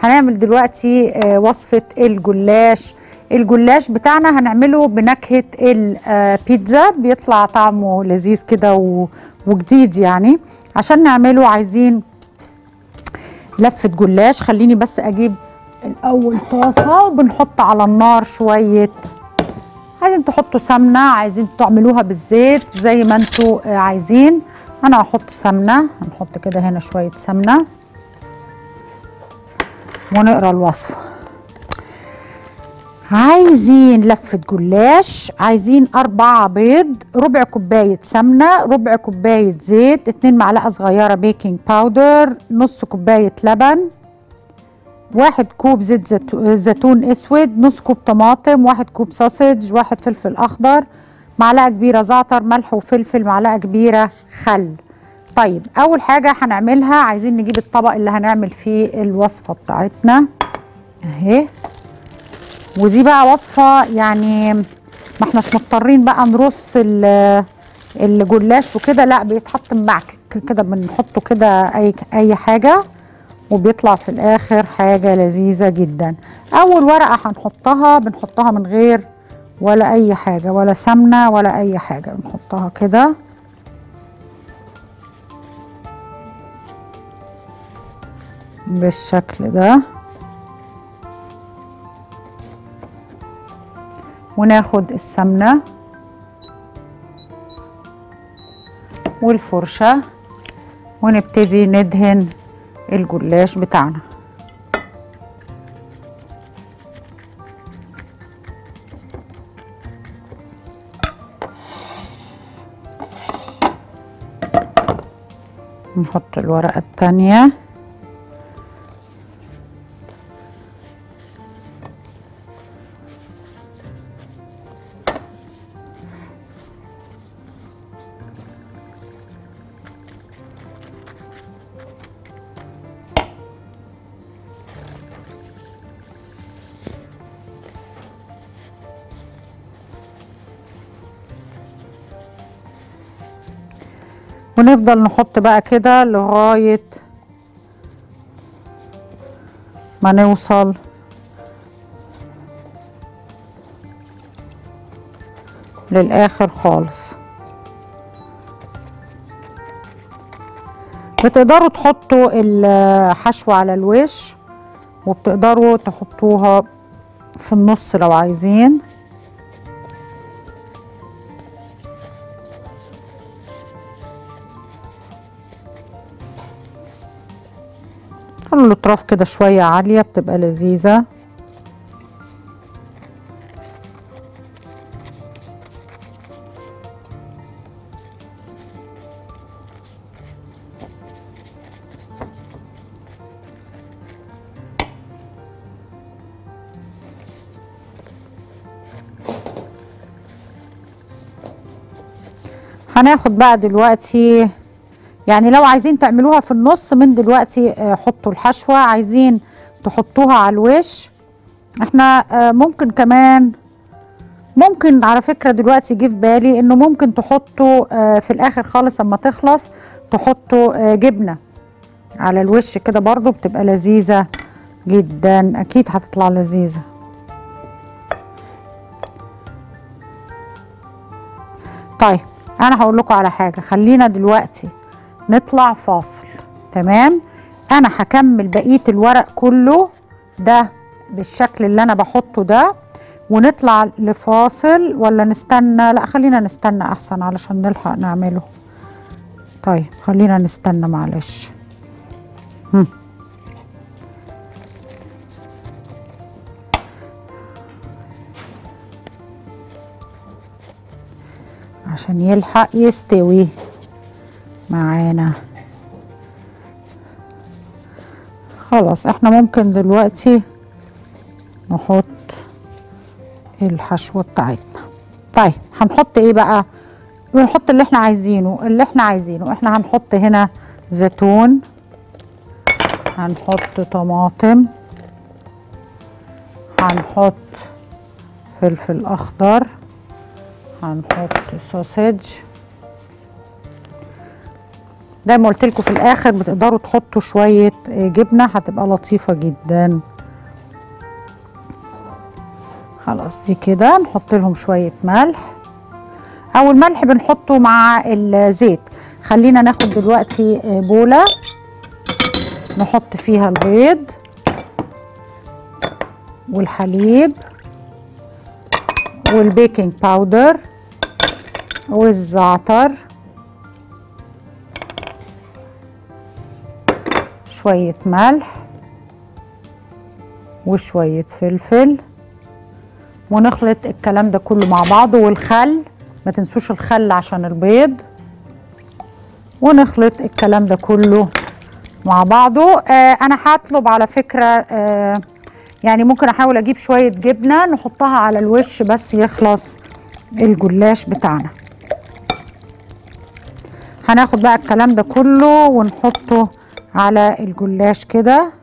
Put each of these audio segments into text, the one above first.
هنعمل دلوقتي آه، وصفة الجلاش الجلاش بتاعنا هنعمله بنكهة البيتزا بيطلع طعمه لذيذ كده و- وجديد يعني عشان نعمله عايزين لفة جلاش خليني بس اجيب الاول طاسة وبنحط على النار شوية عايزين تحطوا سمنة عايزين تعملوها بالزيت زي ما انتوا آه، عايزين انا هحط سمنة هنحط كده هنا شوية سمنة ونقرا الوصفة عايزين لفة جلاش عايزين أربعة بيض ربع كوباية سمنة ربع كوباية زيت اتنين معلقة صغيرة بيكنج باودر نص كوباية لبن واحد كوب زيت زيتو- زيتون اسود نص كوب طماطم واحد كوب سوسج واحد فلفل اخضر معلقه كبيره زعتر ملح وفلفل معلقه كبيره خل طيب اول حاجه هنعملها عايزين نجيب الطبق اللي هنعمل فيه الوصفه بتاعتنا اهي ودي بقى وصفه يعني ما احناش مضطرين بقى نرص ال- الجلاش وكده لا بيتحط معك كده بنحطه كده اي اي حاجه وبيطلع في الاخر حاجه لذيذه جدا اول ورقه هنحطها بنحطها من غير ولا اي حاجه ولا سمنه ولا اي حاجه بنحطها كده بالشكل ده وناخد السمنه والفرشه ونبتدي ندهن الجلاش بتاعنا نحط الورقة التانية ونفضل نحط بقى كده لغاية ما نوصل للآخر خالص بتقدروا تحطوا الحشوة على الوش وبتقدروا تحطوها في النص لو عايزين خلوا الاطراف كده شويه عاليه بتبقى لذيذه هناخد بقى دلوقتي يعني لو عايزين تعملوها في النص من دلوقتي آه، حطوا الحشوة عايزين تحطوها على الوش احنا آه، ممكن كمان ممكن على فكرة دلوقتي جه في بالي انه ممكن تحطوا آه، في الاخر خالص اما تخلص تحطوا آه، جبنة على الوش كده برضو بتبقى لذيذة جدا اكيد هتطلع لذيذة طيب انا هقول لكم على حاجة خلينا دلوقتي نطلع فاصل تمام انا هكمل بقيه الورق كله ده بالشكل اللي انا بحطه ده ونطلع لفاصل ولا نستنى لا خلينا نستنى احسن علشان نلحق نعمله طيب خلينا نستنى معلش هم. عشان يلحق يستوي معانا خلاص احنا ممكن دلوقتي نحط الحشوة بتاعتنا طيب هنحط ايه بقى بنحط اللي احنا عايزينه اللي احنا عايزينه احنا هنحط هنا زيتون هنحط طماطم هنحط فلفل اخضر هنحط سوسج زي ما قلت لكم في الاخر بتقدروا تحطوا شويه آه، جبنه هتبقى لطيفه جدا خلاص دي كده نحط لهم شويه ملح او الملح بنحطه مع الزيت خلينا ناخد دلوقتي آه، بوله نحط فيها البيض والحليب والبيكنج باودر والزعتر شوية ملح وشوية فلفل ونخلط الكلام ده كله مع بعضه والخل ما تنسوش الخل عشان البيض ونخلط الكلام ده كله مع بعضه آه انا هطلب على فكرة آه يعني ممكن احاول اجيب شوية جبنة نحطها على الوش بس يخلص الجلاش بتاعنا هناخد بقى الكلام ده كله ونحطه على الجلاش كده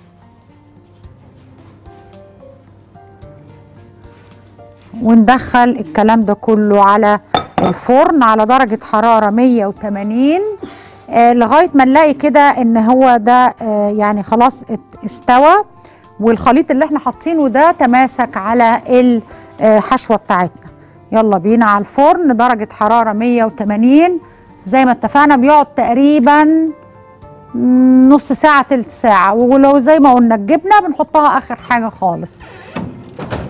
وندخل الكلام ده كله على الفرن على درجة حرارة 180 آه لغاية ما نلاقي كده ان هو ده آه يعني خلاص ات- استوى والخليط اللي احنا حاطينه ده تماسك على الحشوة بتاعتنا يلا بينا على الفرن درجة حرارة 180 زي ما اتفقنا بيقعد تقريبا مم، نص ساعة تلت ساعة ولو زي ما قلنا الجبنة بنحطها آخر حاجة خالص